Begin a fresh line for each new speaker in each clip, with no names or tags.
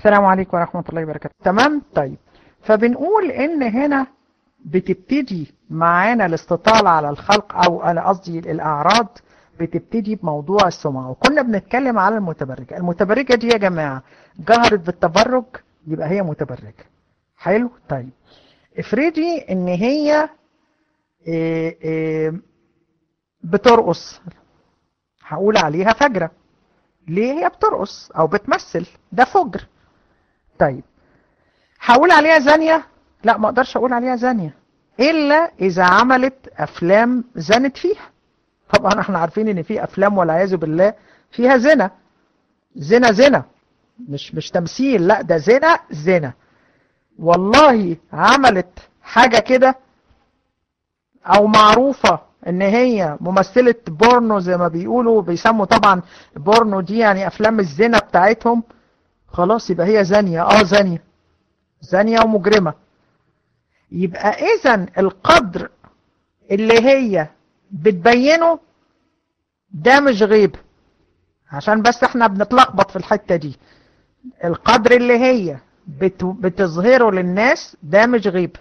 السلام عليكم ورحمة الله وبركاته تمام طيب فبنقول ان هنا بتبتدي معانا الاستطالة على الخلق او انا قصدي الاعراض بتبتدي بموضوع السمعة وكنا بنتكلم على المتبرجة المتبرجة دي يا جماعة جهرت بالتبرج يبقى هي متبرجة حلو طيب افرضي ان هي إيه إيه بترقص هقول عليها فجرة ليه هي بترقص او بتمثل ده فجر طيب هقول عليها زانية لا ما اقدرش اقول عليها زانية الا اذا عملت افلام زنت فيها طبعا احنا عارفين ان في افلام والعياذ بالله فيها زنا زنا زنا مش مش تمثيل لا ده زنا زنا والله عملت حاجة كده او معروفة ان هي ممثلة بورنو زي ما بيقولوا بيسموا طبعا بورنو دي يعني افلام الزنا بتاعتهم خلاص يبقى هي زانية اه زانية زانية ومجرمة يبقى اذا القدر اللي هي بتبينه ده مش غيب عشان بس احنا بنتلخبط في الحتة دي القدر اللي هي بت بتظهره للناس ده مش غيب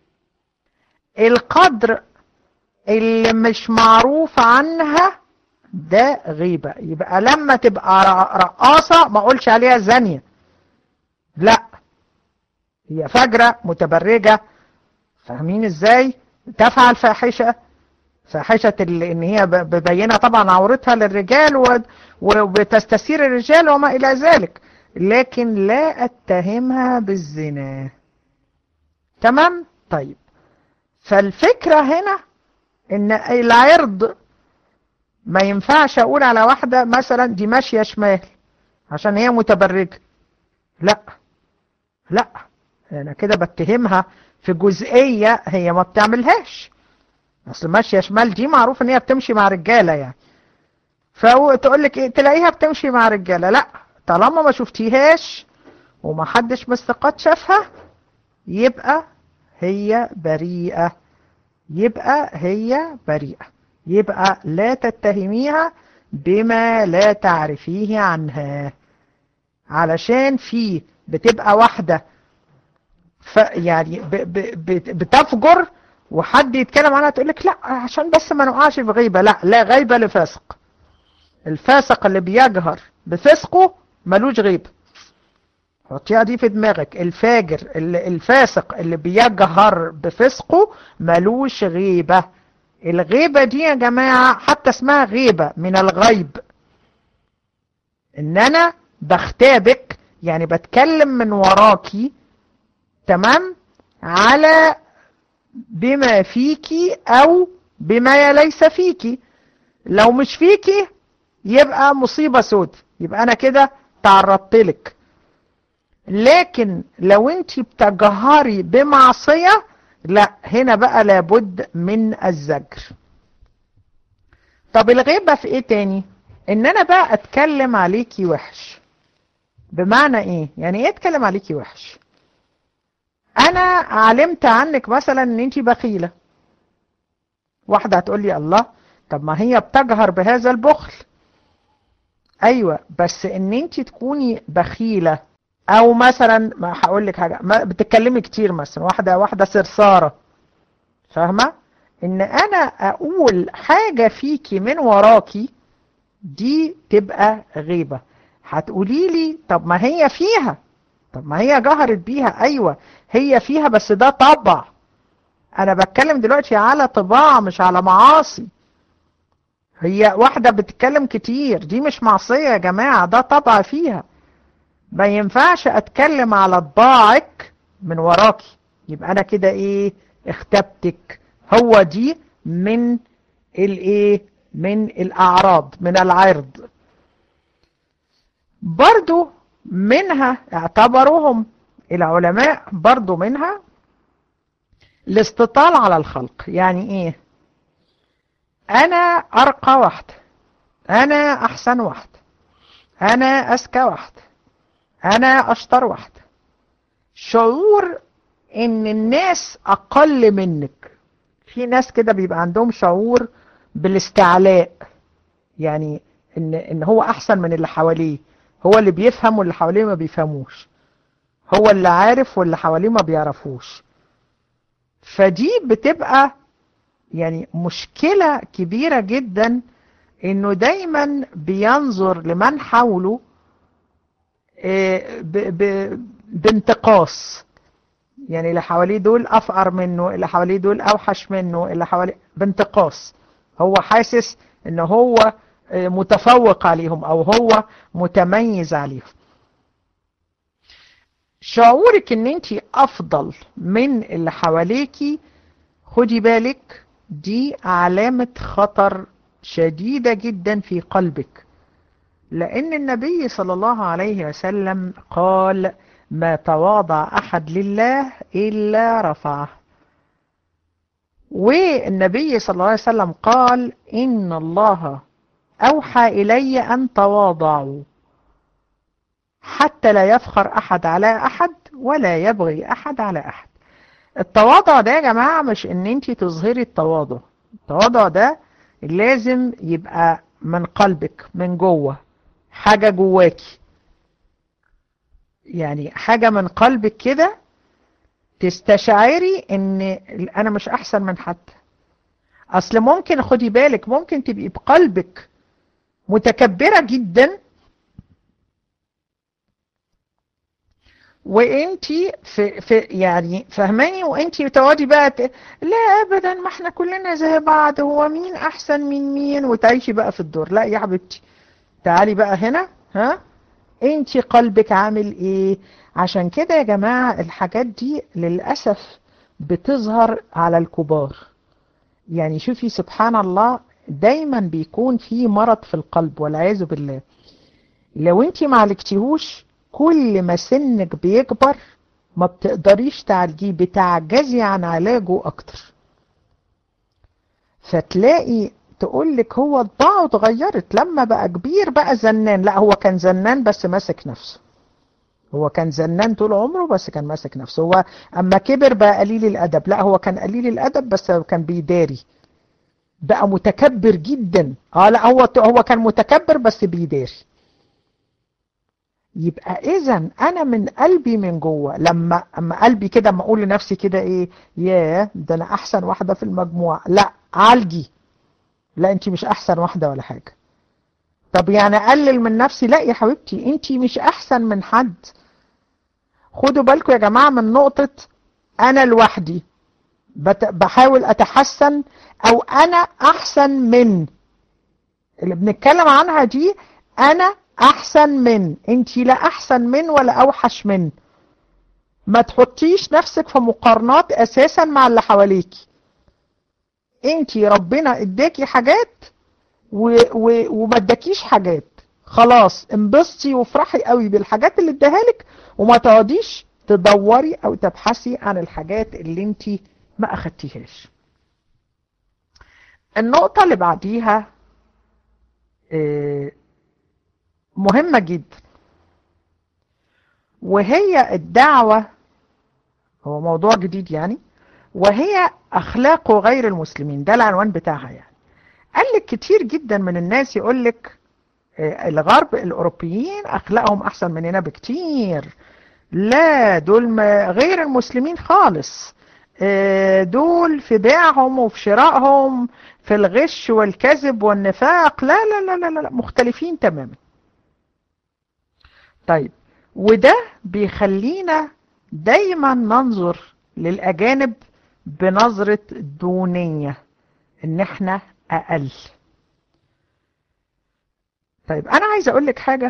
القدر اللي مش معروف عنها ده غيبة يبقى لما تبقى رقاصة ما اقولش عليها زانية لا هي فجرة متبرجة فاهمين ازاي تفعل فاحشة فاحشة ان هي ببينها طبعا عورتها للرجال وبتستثير الرجال وما الى ذلك لكن لا اتهمها بالزنا تمام طيب فالفكرة هنا ان العرض ما ينفعش اقول على واحدة مثلا دي ماشية شمال عشان هي متبرجة لا لا انا كده بتهمها في جزئية هي ما بتعملهاش اصل ماشية شمال دي معروف ان هي بتمشي مع رجالة يعني فتقول لك ايه تلاقيها بتمشي مع رجالة لا طالما ما شفتيهاش وما حدش مستقات شافها يبقى هي بريئة يبقى هي بريئة يبقى لا تتهميها بما لا تعرفيه عنها علشان في بتبقى واحدة ف يعني ب ب ب بتفجر وحد يتكلم عنها تقول لك لا عشان بس ما نقعش في غيبة لا لا غيبة لفاسق الفاسق اللي بيجهر بفسقه ملوش غيبة حطيها دي في دماغك الفاجر اللي الفاسق اللي بيجهر بفسقه ملوش غيبة الغيبة دي يا جماعة حتى اسمها غيبة من الغيب ان انا بختابك يعني بتكلم من وراكي تمام على بما فيكي او بما ليس فيكي لو مش فيكي يبقى مصيبة سود يبقى انا كده تعرضت لك لكن لو انت بتجهري بمعصية لا هنا بقى لابد من الزجر طب الغيبة في ايه تاني ان انا بقى اتكلم عليكي وحش بمعنى ايه يعني ايه اتكلم عليكي وحش انا علمت عنك مثلا ان انت بخيلة واحدة هتقول لي الله طب ما هي بتجهر بهذا البخل ايوه بس ان انت تكوني بخيلة او مثلا ما هقول لك حاجة ما بتتكلمي كتير مثلا واحدة واحدة سرسارة فاهمة ان انا اقول حاجة فيكي من وراكي دي تبقى غيبة هتقولي لي طب ما هي فيها طب ما هي جهرت بيها ايوه هي فيها بس ده طبع انا بتكلم دلوقتي على طباع مش على معاصي هي واحدة بتتكلم كتير دي مش معصية يا جماعة ده طبع فيها ما ينفعش اتكلم على طباعك من وراكي يبقى انا كده ايه اختبتك هو دي من الايه من الاعراض من العرض برضو منها اعتبروهم العلماء برضو منها الاستطال على الخلق يعني ايه انا ارقى واحدة انا احسن واحدة انا اذكى واحدة انا اشطر واحدة شعور ان الناس اقل منك في ناس كده بيبقى عندهم شعور بالاستعلاء يعني ان ان هو احسن من اللي حواليه هو اللي بيفهم واللي حواليه ما بيفهموش هو اللي عارف واللي حواليه ما بيعرفوش فدي بتبقى يعني مشكلة كبيرة جدا انه دايما بينظر لمن حوله ب- ب- بانتقاص يعني اللي حواليه دول افقر منه اللي حواليه دول اوحش منه اللي حواليه بانتقاص هو حاسس ان هو متفوق عليهم او هو متميز عليهم شعورك ان انت افضل من اللي حواليكي خدي بالك دي علامة خطر شديدة جدا في قلبك لأن النبي صلى الله عليه وسلم قال ما تواضع أحد لله إلا رفعه والنبي صلى الله عليه وسلم قال إن الله أوحى إلي أن تواضعوا حتى لا يفخر أحد على أحد ولا يبغي أحد على أحد التواضع ده يا جماعة مش ان انت تظهري التواضع التواضع ده لازم يبقى من قلبك من جوه حاجة جواكي يعني حاجة من قلبك كده تستشعري ان انا مش احسن من حد اصل ممكن خدي بالك ممكن تبقي بقلبك متكبرة جدا وانتي في, في يعني فهماني وانتي بتقعدي بقى ت... لا ابدا ما احنا كلنا زي بعض هو مين احسن من مين وتعيشي بقى في الدور لا يا حبيبتي تعالي بقى هنا ها انتي قلبك عامل ايه عشان كده يا جماعة الحاجات دي للأسف بتظهر على الكبار يعني شوفي سبحان الله دايما بيكون في مرض في القلب والعياذ بالله لو انتي ما عالجتيهوش كل ما سنك بيكبر ما بتقدريش تعالجيه بتعجزي عن علاجه اكتر فتلاقي تقولك هو طباعه اتغيرت لما بقى كبير بقى زنان لا هو كان زنان بس ماسك نفسه هو كان زنان طول عمره بس كان ماسك نفسه هو اما كبر بقى قليل الادب لا هو كان قليل الادب بس كان بيداري بقى متكبر جدا اه لا هو هو كان متكبر بس بيداري يبقى اذا انا من قلبي من جوه لما اما قلبي كده اما اقول لنفسي كده ايه ياه ده انا احسن واحده في المجموعه لا عالجي لا انت مش احسن واحده ولا حاجه طب يعني اقلل من نفسي لا يا حبيبتي انت مش احسن من حد خدوا بالكم يا جماعه من نقطه انا لوحدي بحاول اتحسن او انا احسن من اللي بنتكلم عنها دي انا احسن من انت لا احسن من ولا اوحش من ما تحطيش نفسك في مقارنات اساسا مع اللي حواليكي انت ربنا اداكي حاجات و... و... وما اداكيش حاجات خلاص انبسطي وافرحي قوي بالحاجات اللي اداها لك وما تقعديش تدوري او تبحثي عن الحاجات اللي انت ما اخدتيهاش النقطة اللي بعديها اه مهمة جدا وهي الدعوة هو موضوع جديد يعني وهي أخلاق غير المسلمين ده العنوان بتاعها يعني قال لك كتير جدا من الناس يقول لك الغرب الأوروبيين أخلاقهم أحسن مننا بكتير لا دول غير المسلمين خالص دول في بيعهم وفي شرائهم في الغش والكذب والنفاق لا لا لا لا, لا مختلفين تماما طيب وده بيخلينا دايما ننظر للأجانب بنظرة دونية ان احنا اقل طيب انا عايز اقول لك حاجة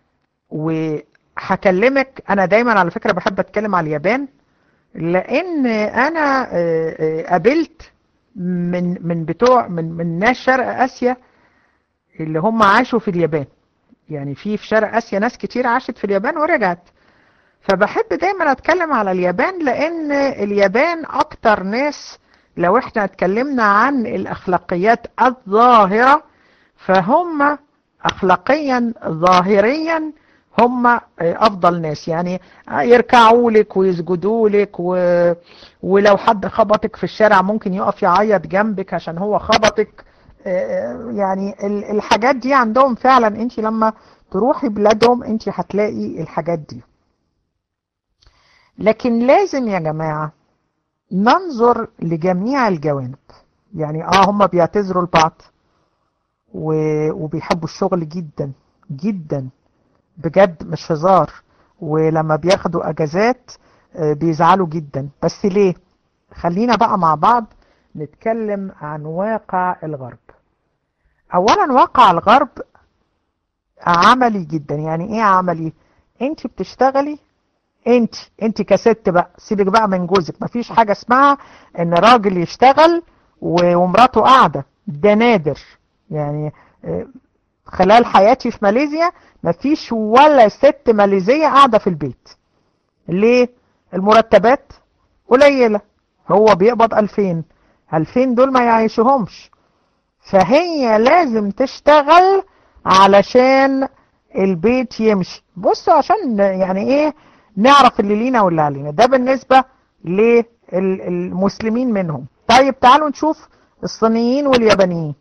وهكلمك انا دايما على فكرة بحب اتكلم على اليابان لان انا قابلت من من بتوع من من ناس شرق اسيا اللي هم عاشوا في اليابان يعني في في شرق اسيا ناس كتير عاشت في اليابان ورجعت فبحب دايما اتكلم على اليابان لان اليابان اكتر ناس لو احنا اتكلمنا عن الاخلاقيات الظاهرة فهم اخلاقيا ظاهريا هم افضل ناس يعني يركعوا لك ويسجدوا لك و... ولو حد خبطك في الشارع ممكن يقف يعيط جنبك عشان هو خبطك يعني الحاجات دي عندهم فعلا انت لما تروحي بلادهم انت هتلاقي الحاجات دي لكن لازم يا جماعة ننظر لجميع الجوانب يعني اه هم بيعتذروا لبعض وبيحبوا الشغل جدا جدا بجد مش هزار ولما بياخدوا اجازات بيزعلوا جدا بس ليه خلينا بقى مع بعض نتكلم عن واقع الغرب اولا واقع الغرب عملي جدا يعني ايه عملي انت بتشتغلي انت انت كست بقى سيبك بقى من جوزك مفيش حاجة اسمها ان راجل يشتغل ومراته قاعدة ده نادر يعني خلال حياتي في ماليزيا مفيش ولا ست ماليزية قاعدة في البيت ليه المرتبات قليلة هو بيقبض 2000 2000 دول ما يعيشهمش فهي لازم تشتغل علشان البيت يمشي بصوا عشان يعني ايه نعرف اللي لينا واللي علينا ده بالنسبة للمسلمين منهم طيب تعالوا نشوف الصينيين واليابانيين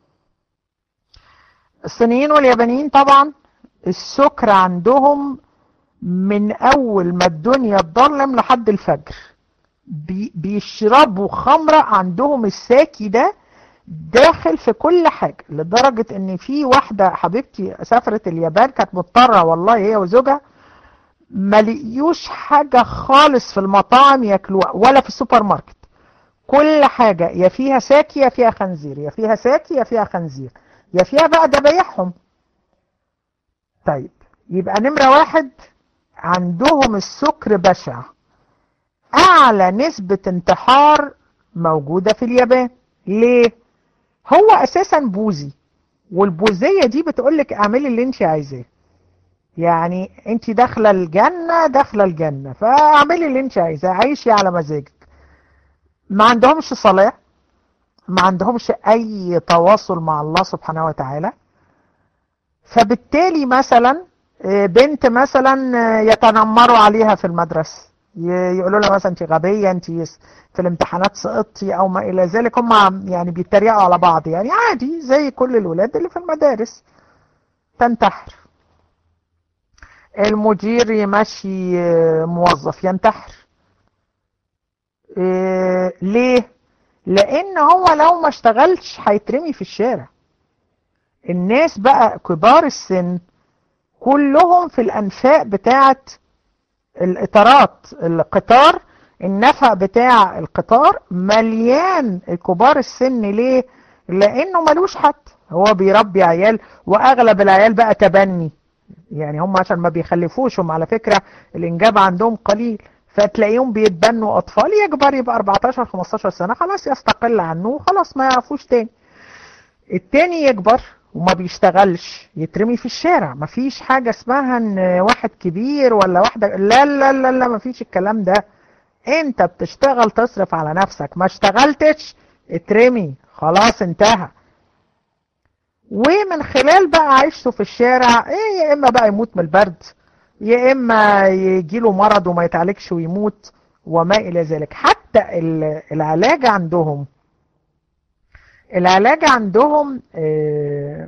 الصينيين واليابانيين طبعا السكر عندهم من اول ما الدنيا تضلم لحد الفجر بي بيشربوا خمرة عندهم الساكي ده داخل في كل حاجة لدرجة ان في واحدة حبيبتي سافرت اليابان كانت مضطرة والله هي وزوجها ما لقيوش حاجة خالص في المطاعم ياكلوها ولا في السوبر ماركت كل حاجة يا فيها ساكي يا فيها خنزير يا فيها ساكي يا فيها خنزير يا فيها بقى دبايحهم طيب يبقى نمرة واحد عندهم السكر بشع اعلى نسبة انتحار موجودة في اليابان ليه هو اساسا بوذي والبوذية دي بتقولك اعملي اللي انت عايزاه يعني انت داخلة الجنة داخلة الجنة فاعملي اللي انت عايزاه عيشي على مزاجك ما عندهمش صلاة ما عندهمش اي تواصل مع الله سبحانه وتعالى فبالتالي مثلا بنت مثلا يتنمروا عليها في المدرسة يقولوا لها مثلا انت غبية انت في الامتحانات سقطتي او ما الى ذلك هم يعني بيتريقوا على بعض يعني عادي زي كل الولاد اللي في المدارس تنتحر المدير يمشي موظف ينتحر إيه ليه لان هو لو ما اشتغلش هيترمي في الشارع الناس بقى كبار السن كلهم في الانفاق بتاعت الاطارات القطار النفق بتاع القطار مليان كبار السن ليه لانه ملوش حد هو بيربي عيال واغلب العيال بقى تبني يعني هم عشان ما بيخلفوش هم على فكرة الانجاب عندهم قليل فتلاقيهم بيتبنوا اطفال يكبر يبقى 14 15 سنة خلاص يستقل عنه وخلاص ما يعرفوش تاني التاني يكبر وما بيشتغلش يترمي في الشارع مفيش حاجة اسمها ان واحد كبير ولا واحدة لا لا لا لا مفيش الكلام ده انت بتشتغل تصرف على نفسك ما اشتغلتش اترمي خلاص انتهى ومن خلال بقى عيشته في الشارع ايه يا اما بقى يموت من البرد يا اما يجيله مرض وما يتعالجش ويموت وما الى ذلك حتى العلاج عندهم العلاج عندهم آه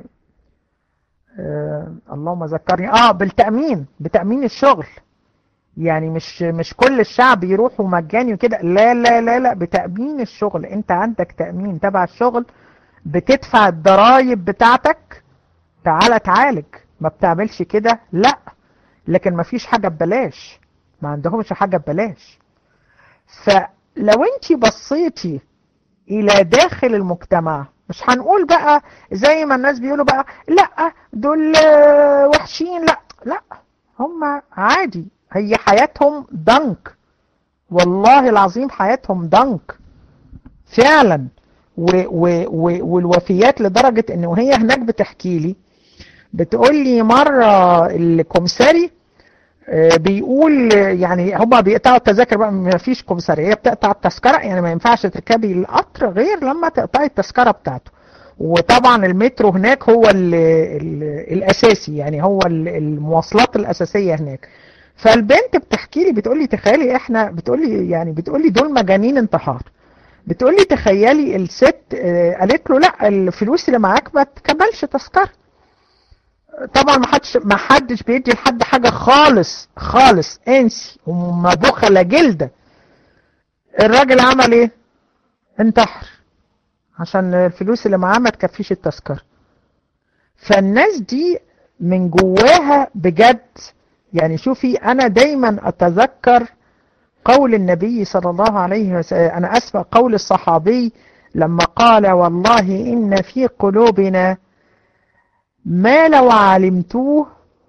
آه اللهم ذكرني اه بالتأمين بتأمين الشغل يعني مش مش كل الشعب يروحوا مجاني وكده لا لا لا لا بتأمين الشغل انت عندك تأمين تبع الشغل بتدفع الضرايب بتاعتك تعالى تعالج ما بتعملش كده لا لكن ما فيش حاجة ببلاش ما عندهمش حاجة ببلاش فلو انت بصيتي الى داخل المجتمع مش هنقول بقى زي ما الناس بيقولوا بقى لا دول وحشين لا لا هم عادي هي حياتهم ضنك والله العظيم حياتهم ضنك فعلا و و و والوفيات لدرجة انه وهي هناك بتحكي لي بتقول لي مرة الكمساري بيقول يعني هما بيقطعوا التذاكر بقى ما فيش كمساري هي بتقطع التذكرة يعني ما ينفعش تركبي القطر غير لما تقطعي التذكرة بتاعته وطبعا المترو هناك هو ال ال الاساسي يعني هو المواصلات الاساسية هناك فالبنت بتحكي لي بتقول لي تخيلي احنا بتقول لي يعني بتقول لي دول مجانين انتحار بتقول لي تخيلي الست قالت له لا الفلوس اللي معاك ما تكملش تذكره طبعا ما حدش ما حدش بيدي لحد حاجة خالص خالص انسي ومبوخة لا جلدة الراجل عمل ايه انتحر عشان الفلوس اللي معاه ما تكفيش التذكرة فالناس دي من جواها بجد يعني شوفي انا دايما اتذكر قول النبي صلى الله عليه وسلم انا اسمع قول الصحابي لما قال والله ان في قلوبنا ما لو علمتوه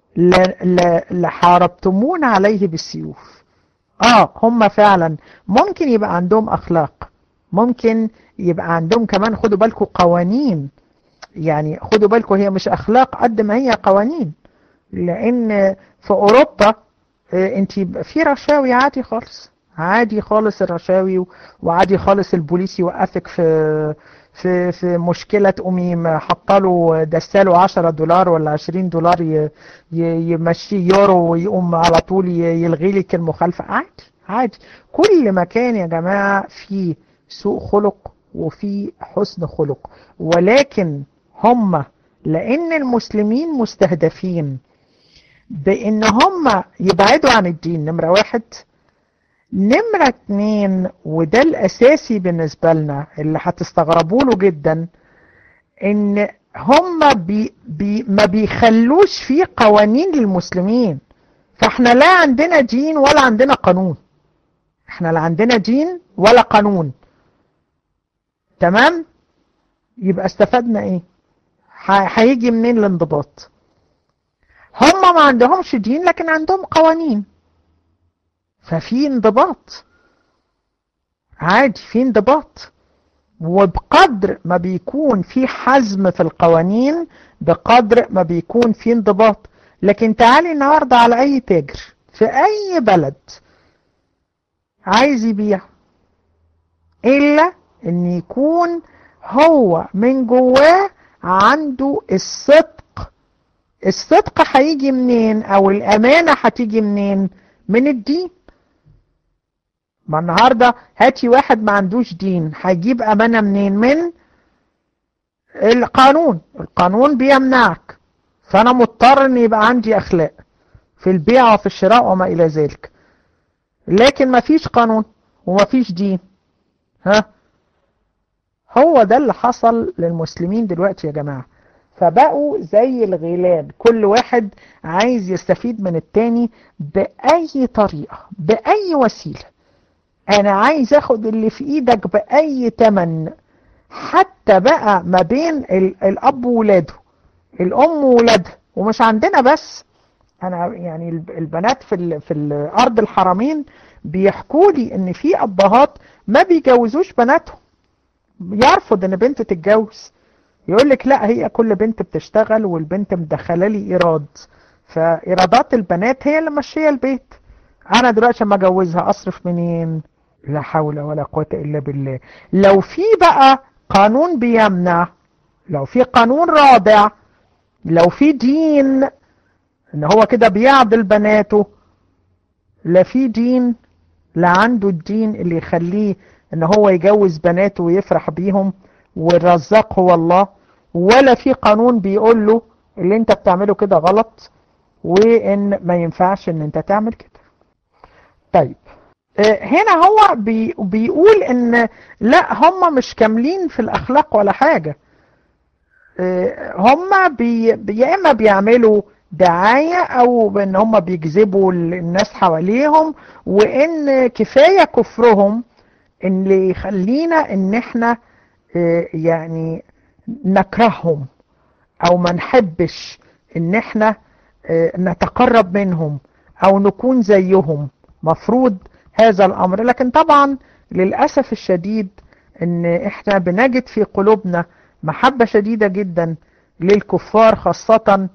لحاربتمون عليه بالسيوف اه هم فعلا ممكن يبقى عندهم اخلاق ممكن يبقى عندهم كمان خدوا بالكم قوانين يعني خدوا بالكم هي مش اخلاق قد ما هي قوانين لان في اوروبا انت في رشاوي عادي خالص عادي خالص الرشاوي وعادي خالص البوليس يوقفك في في في مشكلة تقومي حطاله دساله 10 دولار ولا 20 دولار يمشي يورو ويقوم على طول يلغي لك المخالفة عادي عادي كل مكان يا جماعة فيه سوء خلق وفي حسن خلق ولكن هم لأن المسلمين مستهدفين بأن هم يبعدوا عن الدين نمرة واحد نمرة اتنين وده الأساسي بالنسبة لنا اللي هتستغربوا له جدا ان هم بي بي ما بيخلوش فيه قوانين للمسلمين فاحنا لا عندنا دين ولا عندنا قانون احنا لا عندنا دين ولا قانون تمام يبقى استفدنا ايه هيجي منين الانضباط هم ما عندهمش دين لكن عندهم قوانين ففي انضباط عادي في انضباط وبقدر ما بيكون في حزم في القوانين بقدر ما بيكون في انضباط لكن تعالي النهاردة على اي تاجر في اي بلد عايز يبيع الا ان يكون هو من جواه عنده الصدق الصدق هيجي منين او الامانة هتيجي منين من الدين ما النهاردة هاتي واحد ما عندوش دين هيجيب امانة منين من القانون القانون بيمنعك فانا مضطر ان يبقى عندي اخلاق في البيع وفي الشراء وما الى ذلك لكن ما فيش قانون وما فيش دين ها هو ده اللي حصل للمسلمين دلوقتي يا جماعة فبقوا زي الغيلان كل واحد عايز يستفيد من التاني بأي طريقة بأي وسيلة انا عايز اخد اللي في ايدك بأي تمن حتى بقى ما بين الاب وولاده الام وولادها ومش عندنا بس انا يعني البنات في ال في الارض الحرمين بيحكوا لي ان في ابهات ما بيجوزوش بناتهم يرفض ان بنت تتجوز يقول لك لا هي كل بنت بتشتغل والبنت مدخله لي ايراد فايرادات البنات هي اللي ماشيه البيت انا دلوقتي لما اجوزها اصرف منين لا حول ولا قوه الا بالله لو في بقى قانون بيمنع لو في قانون رادع لو في دين ان هو كده بيعدل بناته لا في دين لا عنده الدين اللي يخليه ان هو يجوز بناته ويفرح بيهم والرزاق هو الله ولا في قانون بيقول له اللي انت بتعمله كده غلط وان ما ينفعش ان انت تعمل كده طيب هنا هو بي بيقول ان لا هم مش كاملين في الاخلاق ولا حاجة هم بي يا اما بيعملوا دعاية او بان هم بيجذبوا الناس حواليهم وان كفاية كفرهم اللي يخلينا ان احنا يعني نكرههم او ما نحبش ان احنا نتقرب منهم او نكون زيهم مفروض هذا الامر لكن طبعا للأسف الشديد ان احنا بنجد في قلوبنا محبة شديدة جدا للكفار خاصة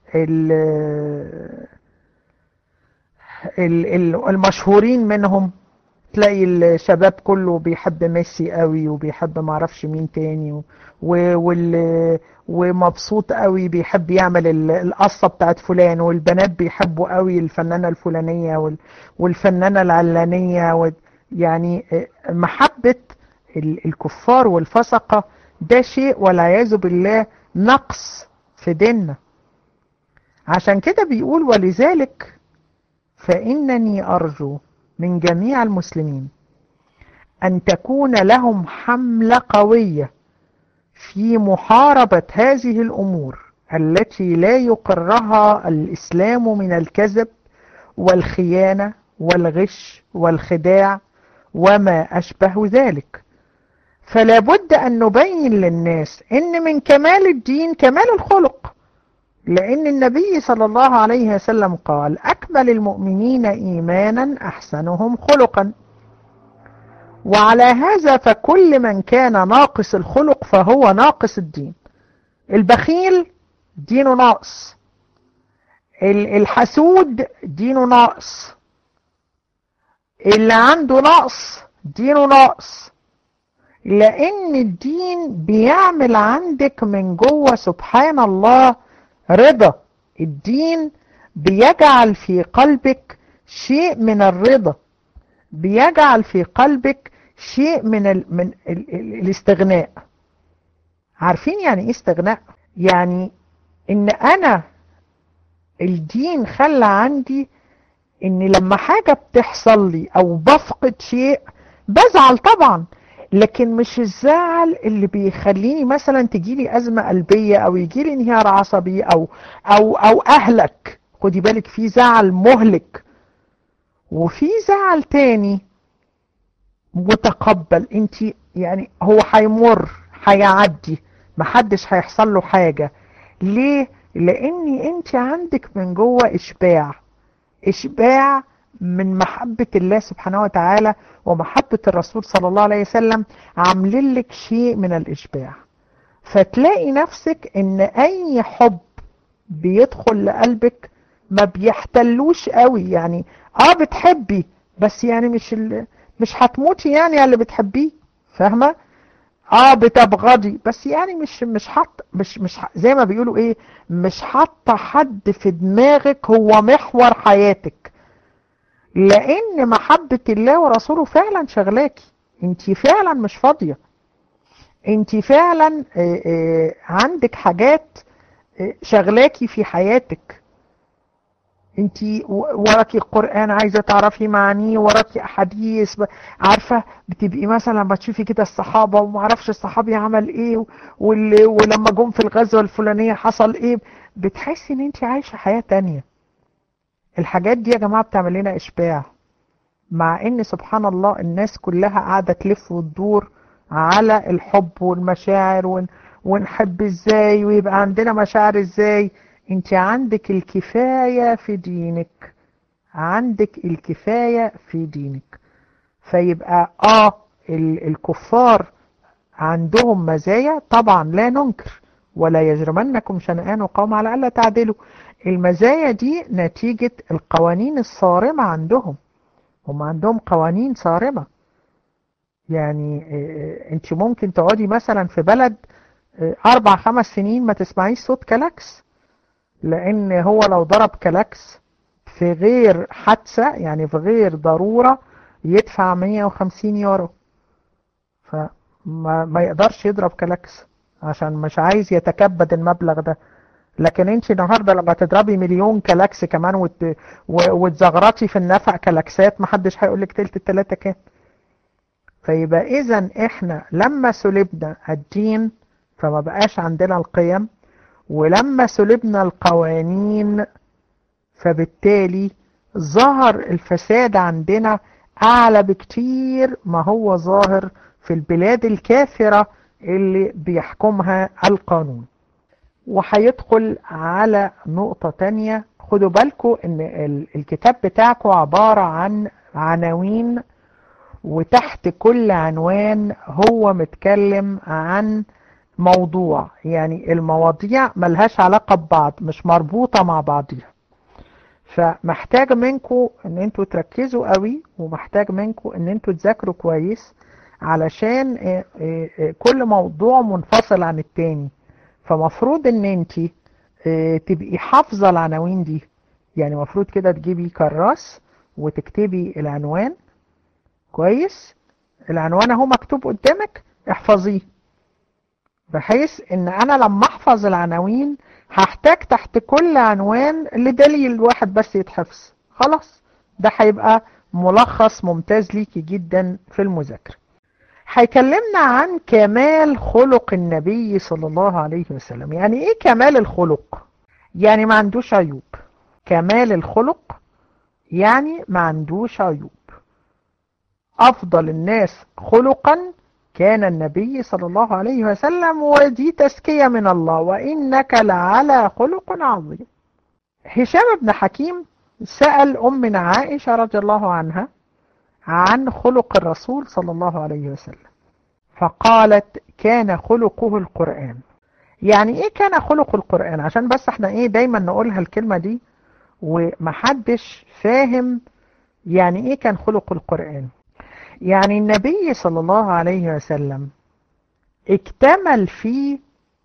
المشهورين منهم تلاقي الشباب كله بيحب ميسي قوي وبيحب معرفش مين تاني وال ومبسوط قوي بيحب يعمل القصة بتاعت فلان والبنات بيحبوا قوي الفنانة الفلانية والفنانة العلانية يعني محبة الكفار والفسقة ده شيء والعياذ بالله نقص في ديننا عشان كده بيقول ولذلك فإنني أرجو من جميع المسلمين أن تكون لهم حملة قوية في محاربة هذه الأمور التي لا يقرها الإسلام من الكذب والخيانة والغش والخداع وما أشبه ذلك فلا بد أن نبين للناس إن من كمال الدين كمال الخلق لأن النبي صلى الله عليه وسلم قال أكمل المؤمنين إيمانا أحسنهم خلقا وعلى هذا فكل من كان ناقص الخلق فهو ناقص الدين البخيل دينه ناقص الحسود دينه ناقص اللي عنده نقص دينه ناقص لأن الدين بيعمل عندك من جوه سبحان الله رضا الدين بيجعل في قلبك شيء من الرضا بيجعل في قلبك شيء من ال من ال ال الاستغناء عارفين يعني ايه استغناء يعني ان انا الدين خلى عندي ان لما حاجة بتحصل لي او بفقد شيء بزعل طبعا لكن مش الزعل اللي بيخليني مثلا تجيلي ازمة قلبية او يجيلي انهيار عصبي او او او اهلك خدي بالك في زعل مهلك وفي زعل تاني متقبل انت يعني هو هيمر هيعدي محدش هيحصل له حاجة ليه لان انت عندك من جوه اشباع اشباع من محبة الله سبحانه وتعالى ومحبة الرسول صلى الله عليه وسلم عاملين لك شيء من الاشباع فتلاقي نفسك ان اي حب بيدخل لقلبك ما بيحتلوش قوي يعني اه بتحبي بس يعني مش ال... مش هتموتي يعني على اللي بتحبيه فاهمه اه بتبغضي بس يعني مش مش حط مش مش زي ما بيقولوا ايه مش حاطه حد في دماغك هو محور حياتك لان محبه الله ورسوله فعلا شغلاكي انت فعلا مش فاضيه انت فعلا آآ آآ عندك حاجات شغلاكي في حياتك انت وراكي القرآن عايزة تعرفي معانيه وراكي احاديث عارفة بتبقي مثلا لما تشوفي كده الصحابة وما اعرفش الصحابي عمل ايه ولما جم في الغزوة الفلانية حصل ايه بتحسي ان انت عايشة حياة تانية الحاجات دي يا جماعة بتعمل لنا اشباع مع ان سبحان الله الناس كلها قاعدة تلف وتدور على الحب والمشاعر ون... ونحب ازاي ويبقى عندنا مشاعر ازاي انت عندك الكفاية في دينك عندك الكفاية في دينك فيبقى اه الكفار عندهم مزايا طبعا لا ننكر ولا يجرمنكم شنآن قوم على ألا تعدلوا المزايا دي نتيجة القوانين الصارمة عندهم هم عندهم قوانين صارمة يعني انت ممكن تقعدي مثلا في بلد اربع خمس سنين ما تسمعيش صوت كلاكس لان هو لو ضرب كلاكس في غير حادثة يعني في غير ضرورة يدفع 150 يورو فما ما يقدرش يضرب كلاكس عشان مش عايز يتكبد المبلغ ده لكن انت النهاردة لما تضربي مليون كلاكس كمان وت... وتزغرطي في النفق كلاكسات محدش هيقول لك تلت التلاتة كام فيبقى اذا احنا لما سلبنا الدين فما بقاش عندنا القيم ولما سلبنا القوانين فبالتالي ظهر الفساد عندنا أعلى بكتير ما هو ظاهر في البلاد الكافرة اللي بيحكمها القانون وهيدخل على نقطة تانية خدوا بالكم ان الكتاب بتاعكم عبارة عن عناوين وتحت كل عنوان هو متكلم عن موضوع يعني المواضيع ملهاش علاقة ببعض مش مربوطة مع بعضها فمحتاج منكم ان انتوا تركزوا قوي ومحتاج منكم ان انتوا تذاكروا كويس علشان كل موضوع منفصل عن التاني فمفروض ان انت تبقي حافظة العناوين دي يعني مفروض كده تجيبي كراس وتكتبي العنوان كويس العنوان اهو مكتوب قدامك احفظيه بحيث ان انا لما احفظ العناوين هحتاج تحت كل عنوان لدليل واحد بس يتحفظ خلاص ده هيبقى ملخص ممتاز ليكي جدا في المذاكرة هيكلمنا عن كمال خلق النبي صلى الله عليه وسلم يعني ايه كمال الخلق يعني ما عندوش عيوب كمال الخلق يعني ما عندوش عيوب افضل الناس خلقا كان النبي صلى الله عليه وسلم ودي تزكية من الله وإنك لعلى خلق عظيم هشام بن حكيم سأل أمنا عائشة رضي الله عنها عن خلق الرسول صلى الله عليه وسلم فقالت كان خلقه القرآن يعني ايه كان خلق القرآن عشان بس احنا ايه دايما نقولها الكلمة دي ومحدش فاهم يعني ايه كان خلق القرآن يعني النبي صلى الله عليه وسلم اكتمل فيه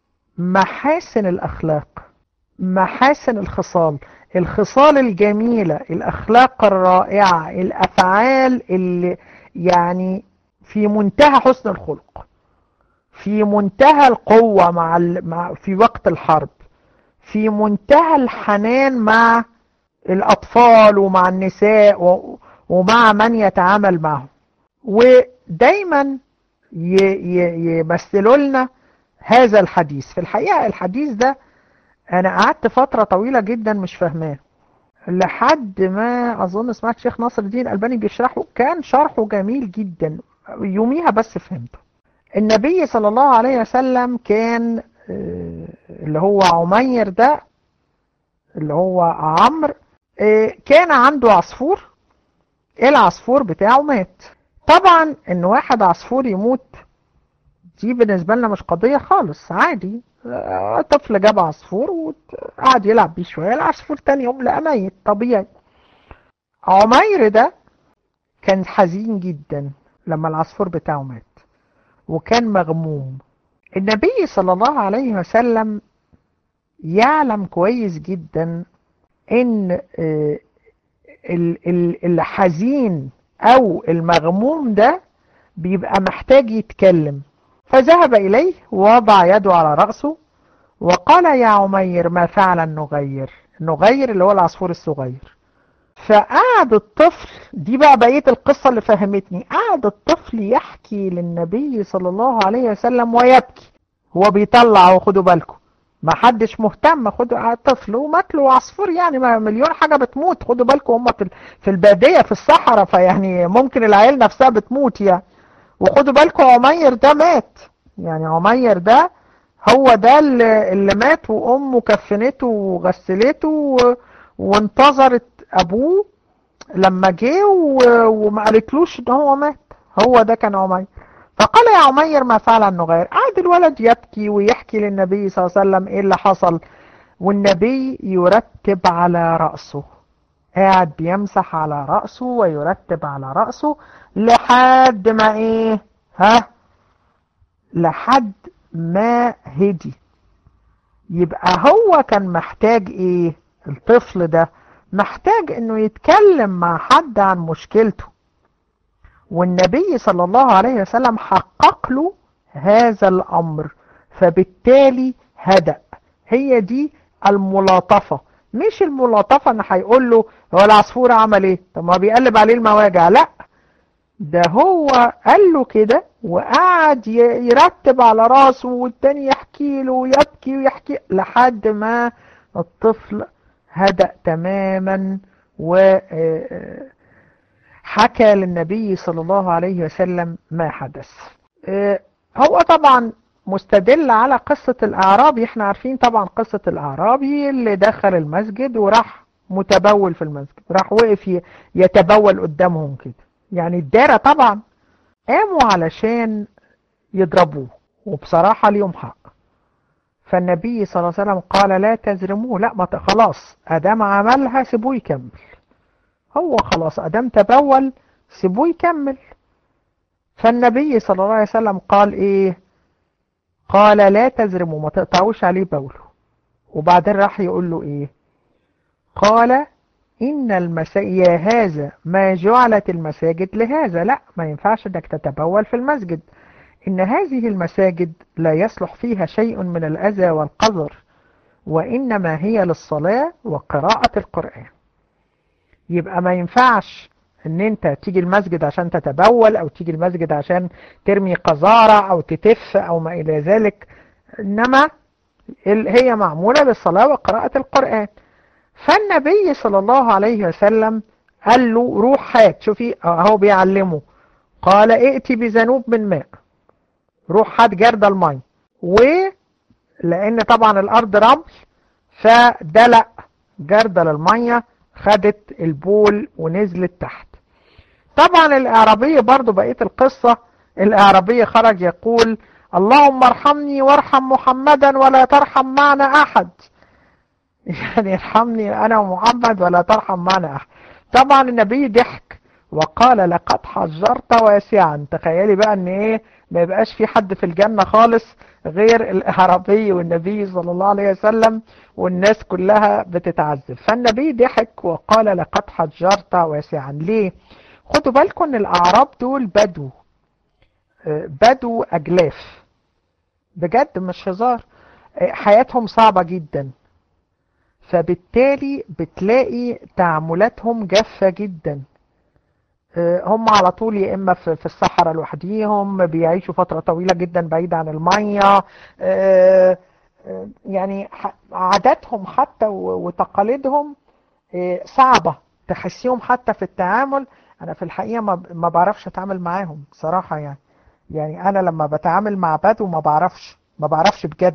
محاسن الأخلاق محاسن الخصال الخصال الجميلة الأخلاق الرائعة الأفعال اللي يعني في منتهى حسن الخلق في منتهى القوة مع, مع في وقت الحرب في منتهى الحنان مع الأطفال ومع النساء ومع من يتعامل معهم ودايما يمثلوا لنا هذا الحديث في الحقيقة الحديث ده أنا قعدت فترة طويلة جدا مش فاهماه لحد ما أظن سمعت شيخ ناصر الدين الألباني بيشرحه كان شرحه جميل جدا يوميها بس فهمته النبي صلى الله عليه وسلم كان اللي هو عمير ده اللي هو عمرو كان عنده عصفور العصفور بتاعه مات طبعا ان واحد عصفور يموت دي بالنسبة لنا مش قضية خالص عادي طفل جاب عصفور وقعد يلعب بيه شوية العصفور تاني يوم لقى ميت طبيعي عمير ده كان حزين جدا لما العصفور بتاعه مات وكان مغموم النبي صلى الله عليه وسلم يعلم كويس جدا ان الحزين او المغموم ده بيبقى محتاج يتكلم فذهب اليه ووضع يده على رأسه وقال يا عمير ما فعل النغير النغير اللي هو العصفور الصغير فقعد الطفل دي بقى بقية القصة اللي فهمتني قعد الطفل يحكي للنبي صلى الله عليه وسلم ويبكي هو بيطلع وخدوا بالكم ما حدش مهتم خدوا طفل ومات له عصفور يعني ما مليون حاجة بتموت خدوا بالكم هم في في البادية في الصحراء فيعني ممكن العيال نفسها بتموت يعني وخدوا بالكم عمير ده مات يعني عمير ده هو ده اللي, اللي مات وامه كفنته وغسلته و... وانتظرت ابوه لما جه وما قالتلوش ان هو مات هو ده كان عمير فقال يا عمير ما فعل النغير قعد الولد يبكي ويحكي للنبي صلى الله عليه وسلم ايه اللي حصل والنبي يرتب على رأسه قاعد بيمسح على رأسه ويرتب على رأسه لحد ما ايه ها لحد ما هدي يبقى هو كان محتاج ايه الطفل ده محتاج انه يتكلم مع حد عن مشكلته والنبي صلى الله عليه وسلم حقق له هذا الامر فبالتالي هدأ هي دي الملاطفة مش الملاطفة ان هيقول له هو العصفور عمل ايه طب ما بيقلب عليه المواجع لا ده هو قال له كده وقعد يرتب على راسه والتاني يحكي له ويبكي ويحكي لحد ما الطفل هدأ تماما وحكى للنبي صلى الله عليه وسلم ما حدث هو طبعا مستدل على قصة الأعرابي احنا عارفين طبعا قصة الأعرابي اللي دخل المسجد وراح متبول في المسجد راح وقف يتبول قدامهم كده يعني الدارة طبعا قاموا علشان يضربوه وبصراحة ليهم حق فالنبي صلى الله عليه وسلم قال لا تزرموه لا ما خلاص أدام عملها سيبوه يكمل هو خلاص أدام تبول سيبوه يكمل فالنبي صلى الله عليه وسلم قال ايه قال لا تزرموا ما تقطعوش عليه بوله وبعدين راح يقول له ايه قال إن المساجد يا هذا ما جعلت المساجد لهذا لا ما ينفعش انك تتبول في المسجد إن هذه المساجد لا يصلح فيها شيء من الأذى والقذر وإنما هي للصلاة وقراءة القرآن يبقى ما ينفعش ان انت تيجي المسجد عشان تتبول او تيجي المسجد عشان ترمي قذارة او تتف او ما الى ذلك انما هي معمولة للصلاة وقراءة القرآن فالنبي صلى الله عليه وسلم قال له روح هات شوفي اهو بيعلمه قال ائتي بذنوب من ماء روح هات جرد المي ولان طبعا الارض رمل فدلق جردل المية خدت البول ونزلت تحت طبعا الاعرابي برضو بقية القصة الاعرابي خرج يقول اللهم ارحمني وارحم محمدا ولا ترحم معنا احد يعني ارحمني انا ومحمد ولا ترحم معنا احد طبعا النبي ضحك وقال لقد حجرت واسعا تخيلي بقى ان ايه ما يبقاش في حد في الجنة خالص غير الاعرابي والنبي صلى الله عليه وسلم والناس كلها بتتعذب فالنبي ضحك وقال لقد حجرت واسعا ليه خدوا بالكم ان الاعراب دول بدو بدو اجلاف بجد مش هزار حياتهم صعبة جدا فبالتالي بتلاقي تعاملاتهم جافة جدا هم على طول يا اما في الصحراء لوحديهم بيعيشوا فترة طويلة جدا بعيد عن المية يعني عاداتهم حتى وتقاليدهم صعبة تحسيهم حتى في التعامل انا في الحقيقة ما بعرفش اتعامل معاهم صراحة يعني يعني انا لما بتعامل مع بدو ما بعرفش ما بعرفش بجد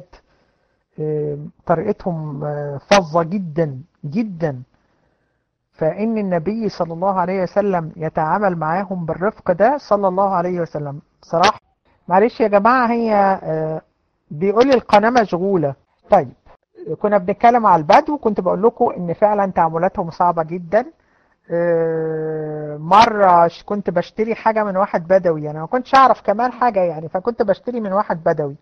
طريقتهم فظة جدا جدا فإن النبي صلى الله عليه وسلم يتعامل معاهم بالرفق ده صلى الله عليه وسلم بصراحة معلش يا جماعة هي بيقول لي القناة مشغولة طيب كنا بنتكلم على البدو كنت بقول لكم ان فعلا تعاملاتهم صعبة جدا مرة كنت بشتري حاجة من واحد بدوي انا ما كنتش اعرف كمان حاجة يعني فكنت بشتري من واحد بدوي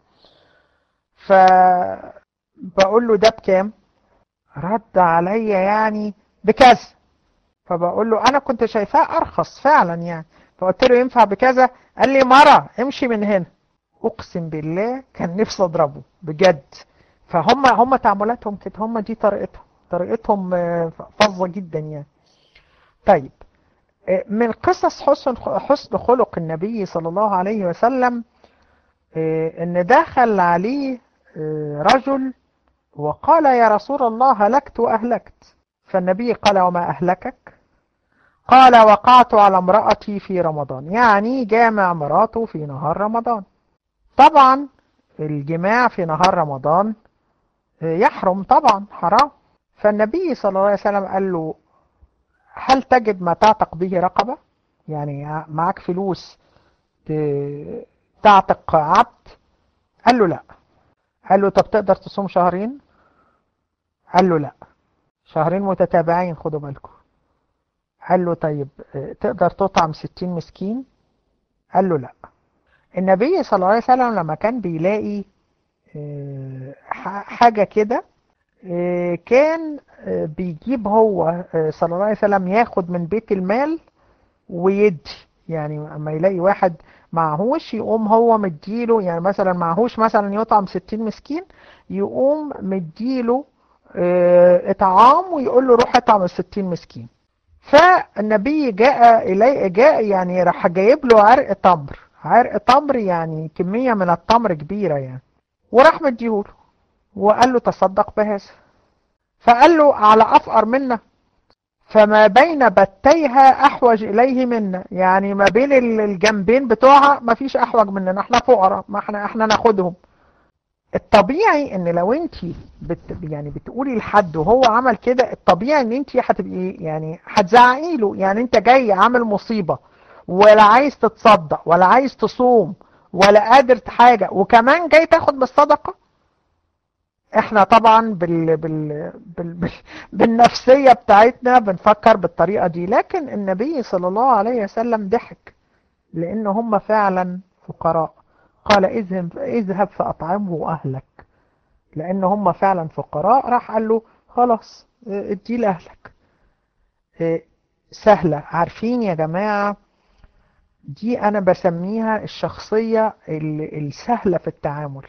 فبقول له ده بكام رد عليا يعني بكذا فبقول له انا كنت شايفاه ارخص فعلا يعني فقلت له ينفع بكذا قال لي مرة امشي من هنا اقسم بالله كان نفسي اضربه بجد فهم هم تعاملاتهم كده هم دي طريقتهم طريقتهم فظة جدا يعني طيب من قصص حسن حسن خلق النبي صلى الله عليه وسلم ان دخل عليه رجل وقال يا رسول الله هلكت وأهلكت فالنبي قال وما أهلكك قال وقعت على امرأتي في رمضان يعني جامع مراته في نهار رمضان طبعا الجماع في نهار رمضان يحرم طبعا حرام فالنبي صلى الله عليه وسلم قال له هل تجد ما تعتق به رقبة يعني معك فلوس تعتق عبد قال له لا قال له طب تقدر تصوم شهرين قال له لا شهرين متتابعين خدوا بالكم قال له طيب تقدر تطعم ستين مسكين قال له لا النبي صلى الله عليه وسلم لما كان بيلاقي حاجة كده كان بيجيب هو صلى الله عليه وسلم ياخد من بيت المال ويدي يعني اما يلاقي واحد معهوش يقوم هو مديله يعني مثلا معهوش مثلا يطعم 60 مسكين يقوم مديله اطعام ويقول له روح اطعم ال 60 مسكين فالنبي جاء اليه جاء يعني راح جايب له عرق تمر عرق تمر يعني كمية من التمر كبيرة يعني وراح مديهوله وقال له تصدق بهذا فقال له على أفقر منا فما بين بتيها أحوج إليه منا يعني ما بين الجنبين بتوعها ما فيش أحوج مننا احنا فقراء ما احنا احنا ناخدهم الطبيعي ان لو انت بت يعني بتقولي لحد وهو عمل كده الطبيعي ان انت هتبقي يعني هتزعقي له يعني انت جاي عامل مصيبة ولا عايز تتصدق ولا عايز تصوم ولا قادر حاجة وكمان جاي تاخد بالصدقة احنا طبعا بال بال بال بال بالنفسية بتاعتنا بنفكر بالطريقة دي لكن النبي صلى الله عليه وسلم ضحك لان هم فعلا فقراء قال اذهب اذهب فاطعمه اهلك لان هم فعلا فقراء راح قال له خلاص ادي لاهلك سهلة عارفين يا جماعة دي انا بسميها الشخصية السهلة في التعامل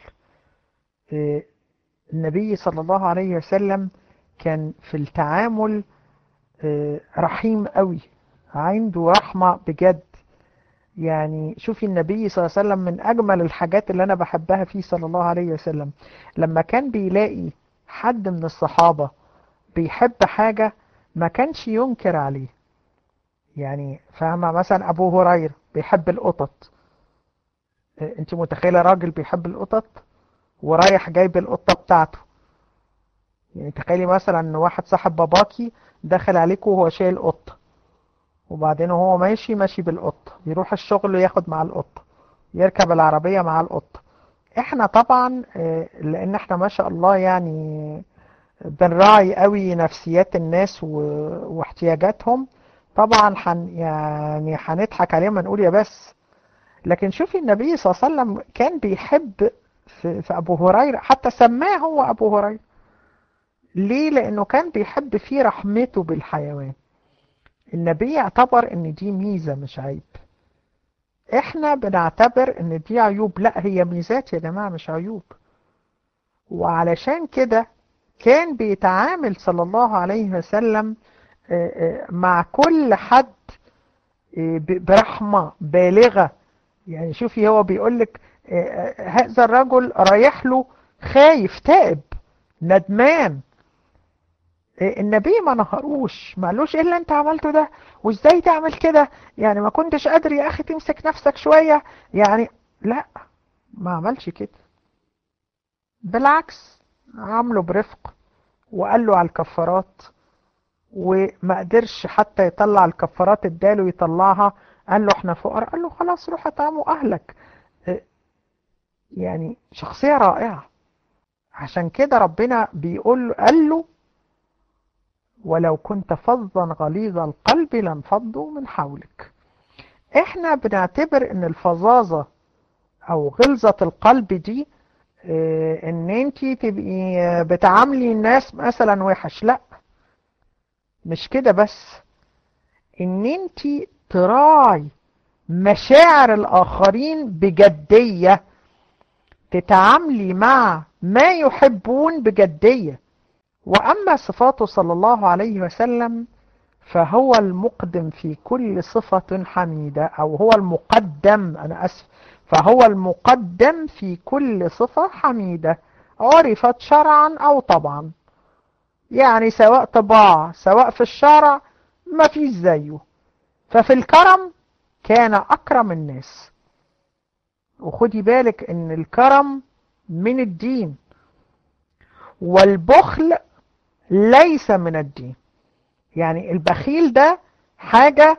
النبي صلى الله عليه وسلم كان في التعامل رحيم قوي عنده رحمة بجد يعني شوفي النبي صلى الله عليه وسلم من أجمل الحاجات اللي أنا بحبها فيه صلى الله عليه وسلم لما كان بيلاقي حد من الصحابة بيحب حاجة ما كانش ينكر عليه يعني فاهمة مثلا أبو هريرة بيحب القطط انت متخيلة راجل بيحب القطط ورايح جايب القطة بتاعته يعني تخيلي مثلا ان واحد صاحب باباكي دخل عليكم وهو شايل قطة وبعدين وهو ماشي ماشي بالقطة يروح الشغل ياخد مع القطة يركب العربية مع القطة احنا طبعا لان احنا ما شاء الله يعني بنراعي قوي نفسيات الناس واحتياجاتهم طبعا حن يعني هنضحك عليهم ونقول يا بس لكن شوفي النبي صلى الله عليه وسلم كان بيحب في, في ابو هريره حتى سماه هو ابو هريره ليه لانه كان بيحب فيه رحمته بالحيوان النبي اعتبر ان دي ميزه مش عيب احنا بنعتبر ان دي عيوب لا هي ميزات يا جماعه مش عيوب وعلشان كده كان بيتعامل صلى الله عليه وسلم مع كل حد برحمة بالغة يعني شوفي هو بيقولك هذا الرجل رايح له خايف تائب ندمان النبي ما نهروش ما قالوش ايه اللي انت عملته ده وازاي تعمل كده يعني ما كنتش قادر يا اخي تمسك نفسك شوية يعني لا ما عملش كده بالعكس عامله برفق وقال له على الكفارات وما قدرش حتى يطلع الكفارات اداله يطلعها قال له احنا فقراء قال له خلاص روح اطعموا اهلك يعني شخصية رائعة عشان كده ربنا بيقول قال له ولو كنت فظا غليظ القلب لانفضوا من حولك احنا بنعتبر ان الفظاظة او غلظة القلب دي اه ان انت تبقي بتعاملي الناس مثلا وحش لا مش كده بس ان انت تراعي مشاعر الاخرين بجدية تتعاملي مع ما يحبون بجدية واما صفاته صلى الله عليه وسلم فهو المقدم في كل صفة حميدة او هو المقدم انا اسف فهو المقدم في كل صفة حميدة عرفت شرعا او طبعا يعني سواء طباع سواء في الشرع ما فيش زيه ففي الكرم كان أكرم الناس وخدي بالك ان الكرم من الدين والبخل ليس من الدين يعني البخيل ده حاجة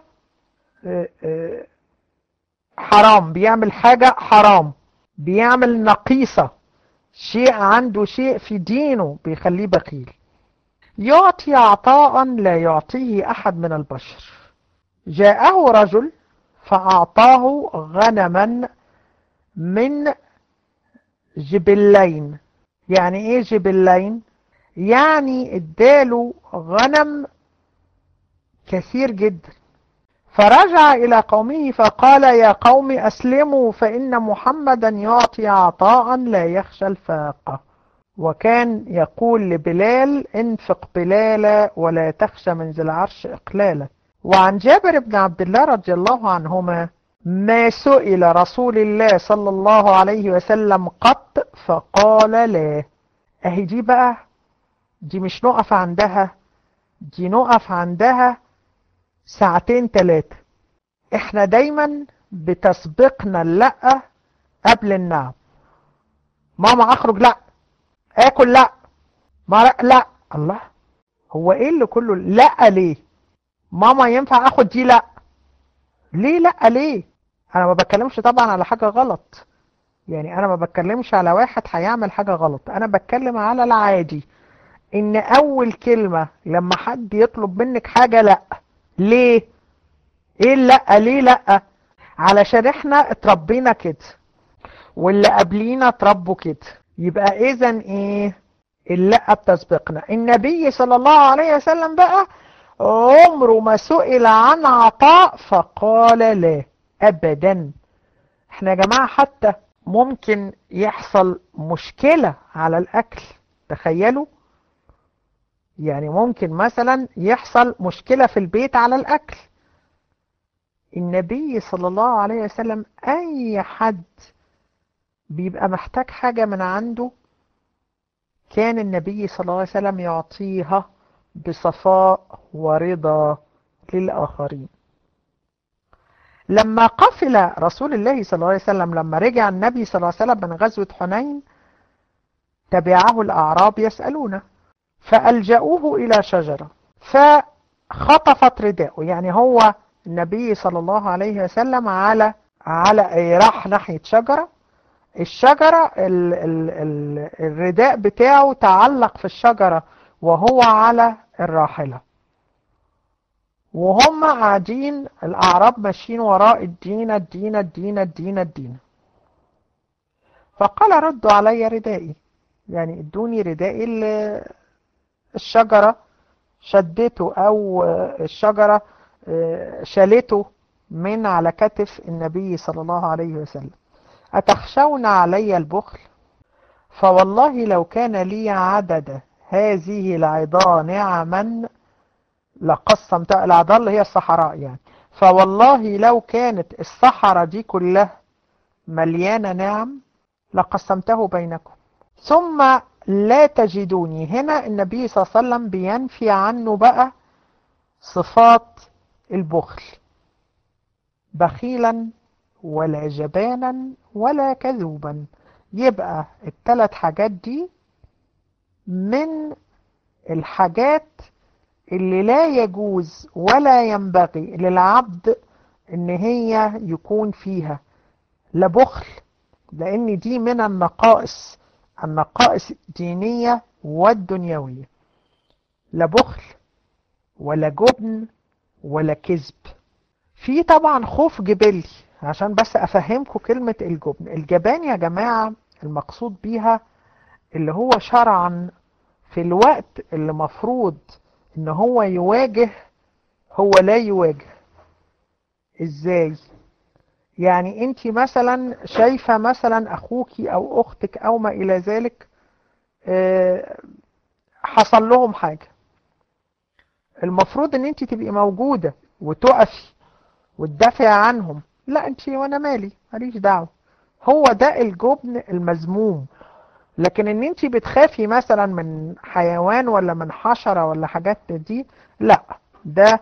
حرام بيعمل حاجة حرام بيعمل نقيصة شيء عنده شيء في دينه بيخليه بخيل يعطي عطاء لا يعطيه أحد من البشر جاءه رجل فأعطاه غنما من جبلين يعني ايه جبلين يعني اداله غنم كثير جدا فرجع إلى قومه فقال يا قوم أسلموا فإن محمدا يعطي عطاء لا يخشى الفاقة وكان يقول لبلال انفق بلالا ولا تخشى من ذي العرش إقلالا وعن جابر بن عبد الله رضي الله عنهما ما سئل رسول الله صلى الله عليه وسلم قط فقال لا اهي دي بقى دي مش نقف عندها دي نقف عندها ساعتين ثلاثة احنا دايما بتسبقنا اللأ قبل النعم ماما اخرج لا اكل لا ما لا الله هو ايه اللي كله لا ليه ماما ينفع اخد دي لا ليه لا ليه انا ما بتكلمش طبعا على حاجة غلط يعني انا ما بتكلمش على واحد هيعمل حاجة غلط انا بتكلم على العادي ان اول كلمة لما حد يطلب منك حاجة لا ليه ايه لا ليه لا علشان احنا اتربينا كده واللي قبلينا اتربوا كده يبقى اذا ايه اللا بتسبقنا النبي صلى الله عليه وسلم بقى عمره ما سئل عن عطاء فقال لا أبدا احنا يا جماعة حتى ممكن يحصل مشكلة على الأكل تخيلوا يعني ممكن مثلا يحصل مشكلة في البيت على الأكل النبي صلى الله عليه وسلم أي حد بيبقى محتاج حاجة من عنده كان النبي صلى الله عليه وسلم يعطيها بصفاء ورضا للآخرين لما قفل رسول الله صلى الله عليه وسلم لما رجع النبي صلى الله عليه وسلم من غزوة حنين تبعه الأعراب يسألونه فألجأوه إلى شجرة فخطفت رداءه يعني هو النبي صلى الله عليه وسلم على على راح ناحية شجرة الشجرة ال ال ال الرداء بتاعه تعلق في الشجرة وهو على الراحلة وهم قاعدين الأعراب ماشيين وراء الدين الدين الدين الدين الدين فقال ردوا علي ردائي يعني ادوني ردائي اللي الشجرة شدته أو الشجرة شالته من على كتف النبي صلى الله عليه وسلم أتخشون علي البخل فوالله لو كان لي عدد هذه العظا نعما لقسمت العظا اللي هي الصحراء يعني فوالله لو كانت الصحراء دي كلها مليانة نعم لقسمته بينكم ثم لا تجدوني هنا النبي صلى الله عليه وسلم بينفي عنه بقى صفات البخل بخيلا ولا جبانا ولا كذوبا يبقى الثلاث حاجات دي من الحاجات اللي لا يجوز ولا ينبغي للعبد ان هي يكون فيها لا بخل لان دي من النقائص النقائص الدينية والدنيوية لا بخل ولا جبن ولا كذب في طبعا خوف جبلي عشان بس افهمكم كلمة الجبن الجبان يا جماعة المقصود بيها اللي هو شرعا في الوقت اللي مفروض ان هو يواجه هو لا يواجه ازاي يعني انت مثلا شايفة مثلا اخوك او اختك او ما الى ذلك حصل لهم حاجة المفروض ان انت تبقي موجودة وتقفي وتدافع عنهم لا انت وانا مالي ماليش دعوة هو ده الجبن المذموم لكن ان انت بتخافي مثلا من حيوان ولا من حشرة ولا حاجات دي لا ده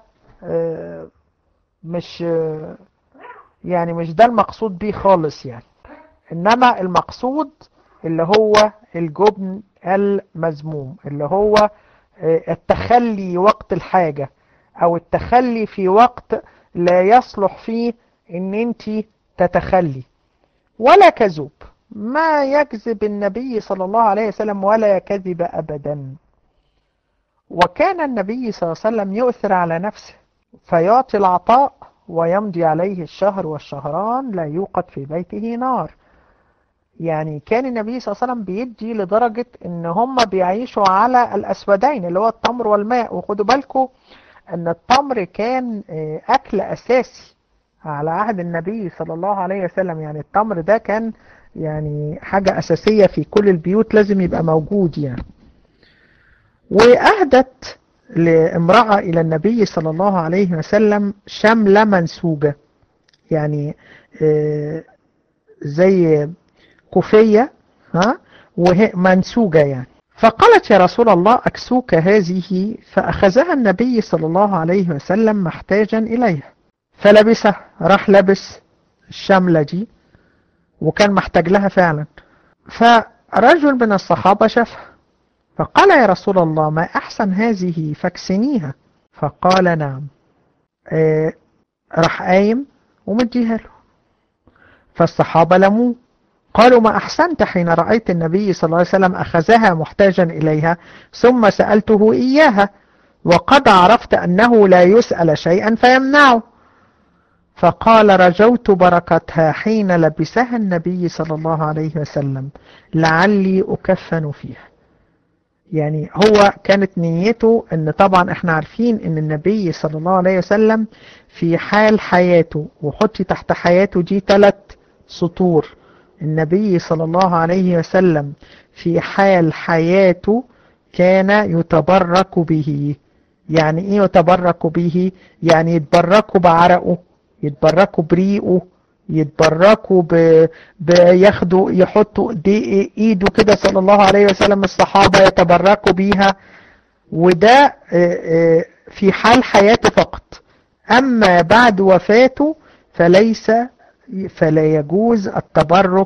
مش يعني مش ده المقصود بيه خالص يعني انما المقصود اللي هو الجبن المذموم اللي هو التخلي وقت الحاجة او التخلي في وقت لا يصلح فيه ان انت تتخلي ولا كذوب ما يكذب النبي صلى الله عليه وسلم ولا كذب ابدا وكان النبي صلى الله عليه وسلم يؤثر على نفسه فيعطي العطاء ويمضي عليه الشهر والشهران لا يوقد في بيته نار يعني كان النبي صلى الله عليه وسلم بيدي لدرجة ان هم بيعيشوا على الاسودين اللي هو التمر والماء وخدوا بالكم ان التمر كان اكل اساسي على عهد النبي صلى الله عليه وسلم يعني التمر ده كان يعني حاجة اساسية في كل البيوت لازم يبقى موجود يعني واهدت لامرأة الى النبي صلى الله عليه وسلم شملة منسوجة يعني زي كوفية ها وهي منسوجة يعني فقالت يا رسول الله أكسوك هذه فأخذها النبي صلى الله عليه وسلم محتاجا إليها فلبسها راح لبس الشملة دي وكان محتاج لها فعلا فرجل من الصحابة شافها فقال يا رسول الله ما أحسن هذه فاكسنيها فقال نعم آه راح قايم ومديها له فالصحابة لموه قالوا ما أحسنت حين رأيت النبي صلى الله عليه وسلم أخذها محتاجا إليها ثم سألته إياها وقد عرفت أنه لا يسأل شيئا فيمنعه فقال رجوت بركتها حين لبسها النبي صلى الله عليه وسلم لعلي أكفن فيها يعني هو كانت نيته ان طبعا احنا عارفين ان النبي صلى الله عليه وسلم في حال حياته وحطي تحت حياته دي ثلاث سطور النبي صلى الله عليه وسلم في حال حياته كان يتبرك به يعني ايه يتبرك به يعني يتبركوا بعرقه يتبركوا بريقه يتبركوا ب... بياخدوا يحطوا دي ايده كده صلى الله عليه وسلم الصحابة يتبركوا بيها وده في حال حياته فقط اما بعد وفاته فليس فلا يجوز التبرك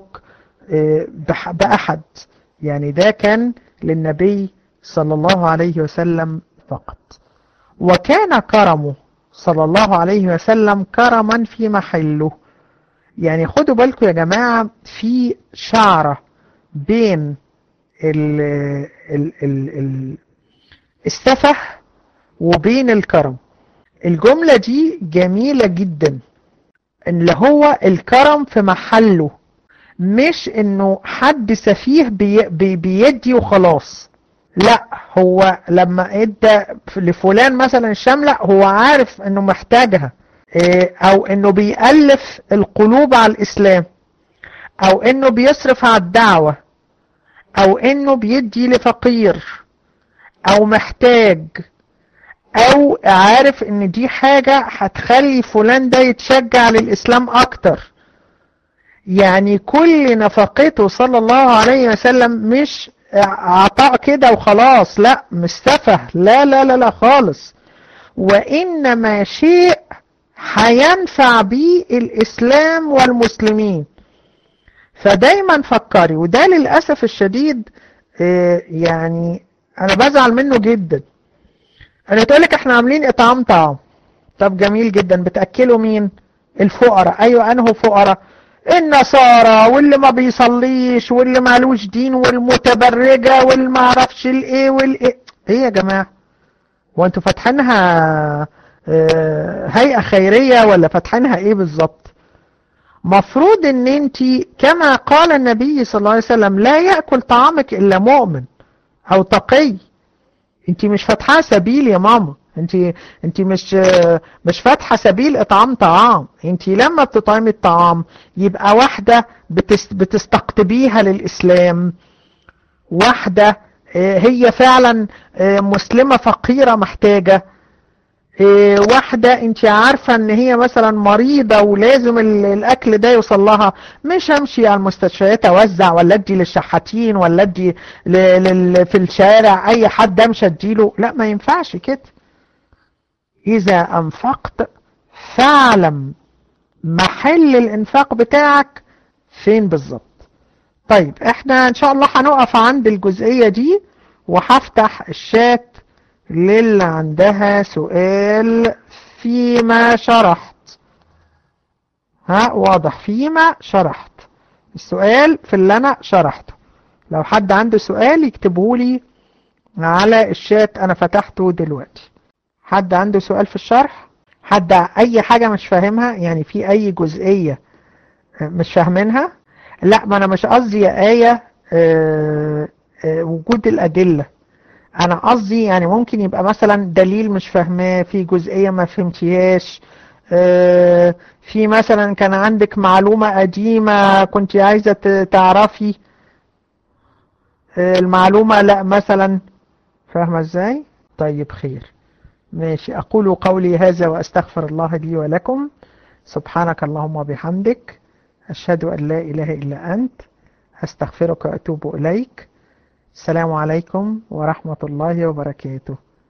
بأحد يعني ده كان للنبي صلى الله عليه وسلم فقط وكان كرمه صلى الله عليه وسلم كرما في محله يعني خدوا بالكم يا جماعة في شعرة بين ال ال ال ال السفه وبين الكرم الجملة دي جميلة جدا اللي هو الكرم في محله مش انه حد سفيه بي بي بيدي وخلاص لا هو لما ادى لفلان مثلا الشملة هو عارف انه محتاجها او انه بيألف القلوب على الاسلام او انه بيصرف على الدعوة او انه بيدي لفقير او محتاج او عارف ان دي حاجة هتخلي فلان ده يتشجع للاسلام اكتر يعني كل نفقته صلى الله عليه وسلم مش عطاء كده وخلاص لا مش سفه لا لا لا لا خالص وإنما شيء هينفع بيه الإسلام والمسلمين فدايما فكري وده للأسف الشديد يعني أنا بزعل منه جدا أنا تقولك احنا عاملين إطعام طعام طب جميل جدا بتأكلوا مين الفقراء أيوة أنه فقراء النصارى واللي ما بيصليش واللي مالوش دين والمتبرجة واللي ما عرفش الايه والايه ايه يا جماعة وانتوا فاتحينها اه هيئة خيرية ولا فاتحينها ايه بالظبط مفروض ان انت كما قال النبي صلى الله عليه وسلم لا يأكل طعامك الا مؤمن او تقي انت مش فاتحة سبيل يا ماما انت انت مش مش فاتحه سبيل اطعام طعام انت لما بتطعمي الطعام يبقى واحده بتست بتستقطبيها للاسلام واحده هي فعلا مسلمه فقيره محتاجه واحدة انت عارفة ان هي مثلا مريضة ولازم الاكل ده يوصل لها مش امشي على المستشفيات اوزع ولا ادي للشحاتين ولا ادي في الشارع اي حد امشي اديله لا ما ينفعش كده إذا أنفقت فاعلم محل الإنفاق بتاعك فين بالظبط طيب احنا إن شاء الله هنقف عند الجزئية دي وهفتح الشات للي عندها سؤال فيما شرحت ها واضح فيما شرحت السؤال في اللي أنا شرحته لو حد عنده سؤال يكتبه لي على الشات أنا فتحته دلوقتي حد عنده سؤال في الشرح حد اي حاجة مش فاهمها يعني في اي جزئية مش فاهمينها لا ما انا مش قصدي يا آية آه آه وجود الادلة انا قصدي يعني ممكن يبقى مثلا دليل مش فاهماه في جزئية ما فهمتيهاش آه في مثلا كان عندك معلومة قديمة كنت عايزة تعرفي المعلومة لا مثلا فاهمة ازاي طيب خير ماشي أقول قولي هذا وأستغفر الله لي ولكم سبحانك اللهم وبحمدك أشهد أن لا إله إلا أنت أستغفرك وأتوب إليك السلام عليكم ورحمة الله وبركاته